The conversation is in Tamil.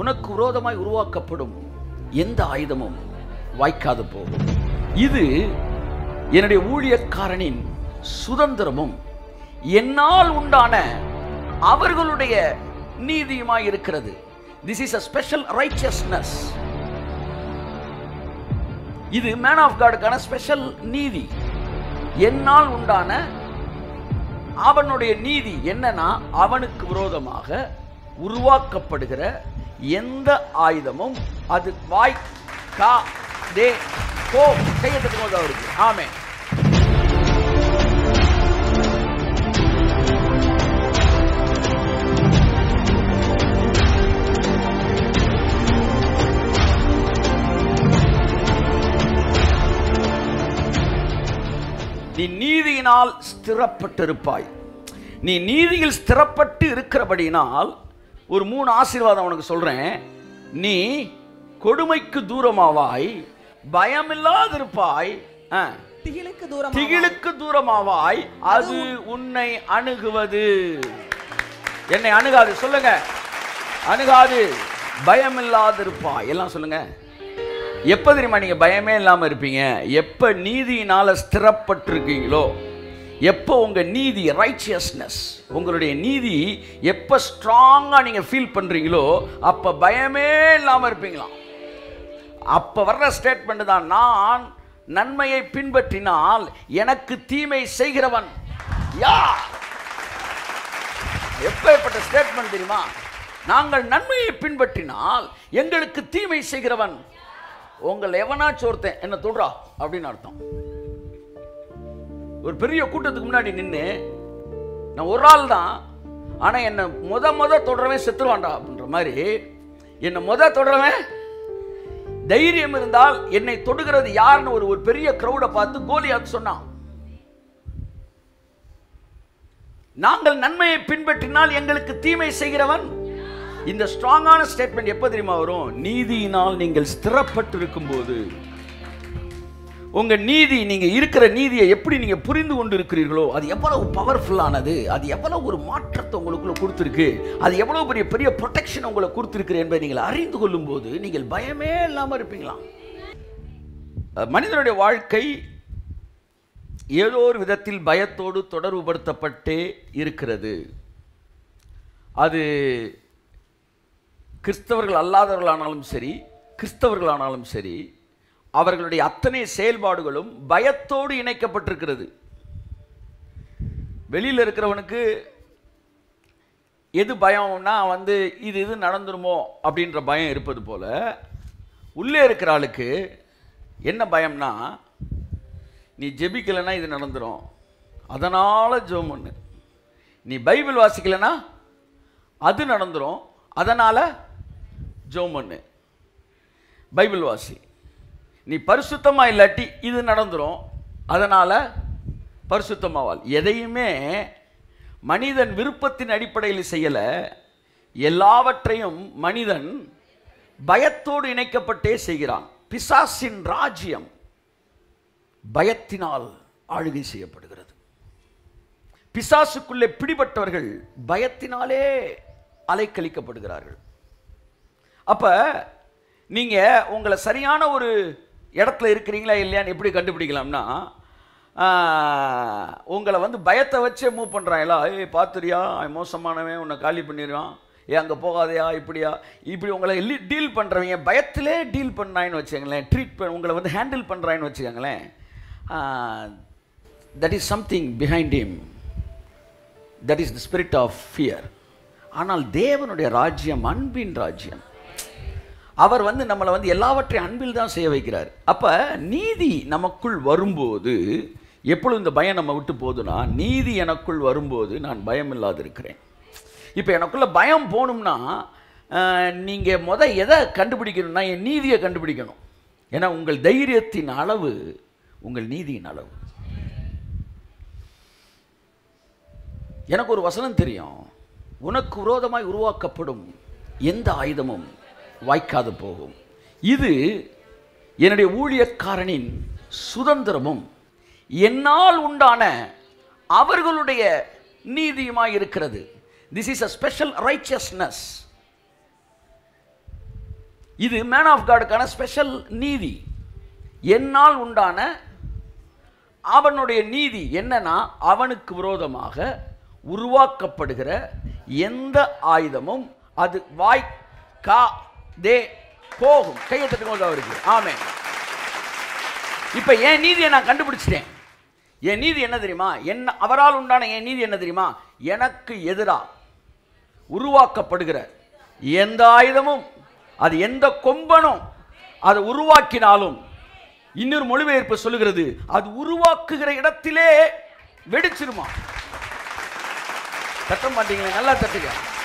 உனக்கு விரோதமாய் உருவாக்கப்படும் எந்த ஆயுதமும் வாய்க்காது போகும் இது என்னுடைய ஊழியக்காரனின் சுதந்திரமும் என்னால் உண்டான அவர்களுடைய நீதியுமாய் இருக்கிறது this is a special righteousness இது மேன் ஆஃப் காடுக்கான ஸ்பெஷல் நீதி என்னால் உண்டான அவனுடைய நீதி என்னன்னா அவனுக்கு விரோதமாக உருவாக்கப்படுகிற எந்த ஆயுதமும் அது வாய் கா தே கோ செய்யறதுக்கு போது அவருக்கு ஆமே நீ நீதியினால் ஸ்திரப்பட்டிருப்பாய் நீ நீதியில் ஸ்திரப்பட்டு இருக்கிறபடினால் ஒரு மூணு ஆசீர்வாதம் உனக்கு சொல்றேன் நீ கொடுமைக்கு தூரமாவாய் பயமில்லாதிருப்பாய் ஆ. திகிலுக்கு தூரம் திகிலுக்கு தூரமாவாய் அது உன்னை அணுகுவது என்னை அணுகாது சொல்லுங்க அணுகாது பயமில்லாதிருப்பாய் எல்லாம் சொல்லுங்க எப்ப தெரியுமா நீங்க பயமே இல்லாம இருப்பீங்க எப்ப நீதியினால ஸ்திரப்பட்டிருக்கீங்களோ எப்போ உங்க நீதி ரைச்சியஸ்னஸ் உங்களுடைய நீதி எப்ப ஸ்ட்ராங்கா நீங்க ஃபீல் பண்றீங்களோ அப்ப பயமே இல்லாம இருப்பீங்களாம் அப்ப வர்ற ஸ்டேட்மெண்ட் தான் நான் நன்மையை பின்பற்றினால் எனக்கு தீமை செய்கிறவன் யார் எப்பேற்பட்ட ஸ்டேட்மெண்ட் தெரியுமா நாங்கள் நன்மையை பின்பற்றினால் எங்களுக்கு தீமை செய்கிறவன் உங்கள் எவனாச்சும் ஒருத்தன் என்ன தொடுறா அப்படின்னு அர்த்தம் ஒரு பெரிய கூட்டத்துக்கு முன்னாடி நின்று நான் ஒரு ஆள் தான் ஆனால் என்னை முத முத தொடரவன் செத்துருவான்டா அப்படின்ற மாதிரி என்னை முத தொடரவன் தைரியம் இருந்தால் என்னை தொடுகிறது யாருன்னு ஒரு ஒரு பெரிய க்ரௌடை பார்த்து கோலியாத் சொன்னான் நாங்கள் நன்மையை பின்பற்றினால் எங்களுக்கு தீமை செய்கிறவன் இந்த ஸ்ட்ராங்கான ஸ்டேட்மெண்ட் எப்போ தெரியுமா வரும் நீதியினால் நீங்கள் ஸ்திரப்பட்டு இருக்கும்போது உங்க நீதி நீங்க இருக்கிற நீதியை எப்படி நீங்க புரிந்து கொண்டு இருக்கிறீர்களோ அது எவ்வளவு பவர்ஃபுல்லானது அது எவ்வளவு ஒரு மாற்றத்தை உங்களுக்குள்ள கொடுத்துருக்கு அது எவ்வளவு பெரிய பெரிய ப்ரொடெக்ஷன் உங்களுக்கு கொடுத்துருக்கு என்பதை நீங்கள் அறிந்து கொள்ளும் போது நீங்கள் பயமே இல்லாம இருப்பீங்களாம் அஹ் மனிதனுடைய வாழ்க்கை ஏதோ ஒரு விதத்தில் பயத்தோடு தொடர்புபடுத்தப்பட்டே இருக்கிறது அது கிறிஸ்தவர்கள் அல்லாதவர்களானாலும் சரி கிறிஸ்தவர்களானாலும் சரி அவர்களுடைய அத்தனை செயல்பாடுகளும் பயத்தோடு இணைக்கப்பட்டிருக்கிறது வெளியில் இருக்கிறவனுக்கு எது பயம்னா வந்து இது இது நடந்துருமோ அப்படின்ற பயம் இருப்பது போல உள்ளே இருக்கிற ஆளுக்கு என்ன பயம்னா நீ ஜெபிக்கலைன்னா இது நடந்துரும் அதனால் ஜெபம் பண்ணு நீ பைபிள் வாசிக்கலைன்னா அது நடந்துரும் அதனால் ஜெபம் பண்ணு பைபிள் வாசி நீ பரிசுத்தமா இல்லாட்டி இது நடந்துரும் அதனால் பரிசுத்தமாவாள் எதையுமே மனிதன் விருப்பத்தின் அடிப்படையில் செய்யலை எல்லாவற்றையும் மனிதன் பயத்தோடு இணைக்கப்பட்டே செய்கிறான் பிசாசின் ராஜ்யம் பயத்தினால் ஆளுகை செய்யப்படுகிறது பிசாசுக்குள்ளே பிடிபட்டவர்கள் பயத்தினாலே அலைக்கழிக்கப்படுகிறார்கள் அப்ப நீங்க உங்களை சரியான ஒரு இடத்துல இருக்கிறீங்களா இல்லையான்னு எப்படி கண்டுபிடிக்கலாம்னா ஆஹ், உங்களை வந்து பயத்தை வச்சே மூவ் பண்ணுறாங்களா ஏய் பார்த்துறியா அவன் மோசமானவன் உன்னை காலி பண்ணிடுவான் ஏ அங்கே போகாதையா இப்படியா இப்படி உங்களை டீல் பண்ணுறவங்க பயத்திலே டீல் பண்ணாயின்னு வச்சுக்கோங்களேன் ட்ரீட் பண்ண உங்களை வந்து ஹேண்டில் பண்ணுறாயின்னு வச்சுக்கோங்களேன் that is something behind him that is the spirit of fear ஆனால் தேவனுடைய ராஜ்யம் அன்பின் ராஜ்யம் அவர் வந்து நம்மளை வந்து எல்லாவற்றையும் அன்பில் தான் செய்ய வைக்கிறார் அப்போ நீதி நமக்குள் வரும்போது எப்பொழுது இந்த பயம் நம்ம விட்டு போகுதுன்னா நீதி எனக்குள் வரும்போது நான் பயம் இல்லாது இருக்கிறேன் இப்போ எனக்குள்ள பயம் போகணும்னா நீங்கள் முத எதை கண்டுபிடிக்கணும்னா என் நீதியை கண்டுபிடிக்கணும் ஏன்னா உங்கள் தைரியத்தின் அளவு உங்கள் நீதியின் அளவு எனக்கு ஒரு வசனம் தெரியும் உனக்கு விரோதமாய் உருவாக்கப்படும் எந்த ஆயுதமும் வாய்க்காது போகும் இது என்னுடைய ஊழியக்காரனின் சுதந்திரமும் என்னால் உண்டான அவர்களுடைய நீதியுமாய் இருக்கிறது this is a special righteousness இது மேன் ஆஃப் காடுக்கான ஸ்பெஷல் நீதி என்னால் உண்டான அவனுடைய நீதி என்னன்னா அவனுக்கு விரோதமாக உருவாக்கப்படுகிற எந்த ஆயுதமும் அது வாய் கா தே போகும் கையை தட்டுங்க அவருக்கு ஆமே இப்ப என் நீதியை நான் கண்டுபிடிச்சிட்டேன் என் நீதி என்ன தெரியுமா என்ன அவரால் உண்டான என் நீதி என்ன தெரியுமா எனக்கு எதிராக உருவாக்கப்படுகிற எந்த ஆயுதமும் அது எந்த கொம்பனும் அதை உருவாக்கினாலும் இன்னொரு மொழிபெயர்ப்பு சொல்லுகிறது அது உருவாக்குகிற இடத்திலே வெடிச்சிருமா தட்ட மாட்டீங்களே நல்லா தட்டுங்க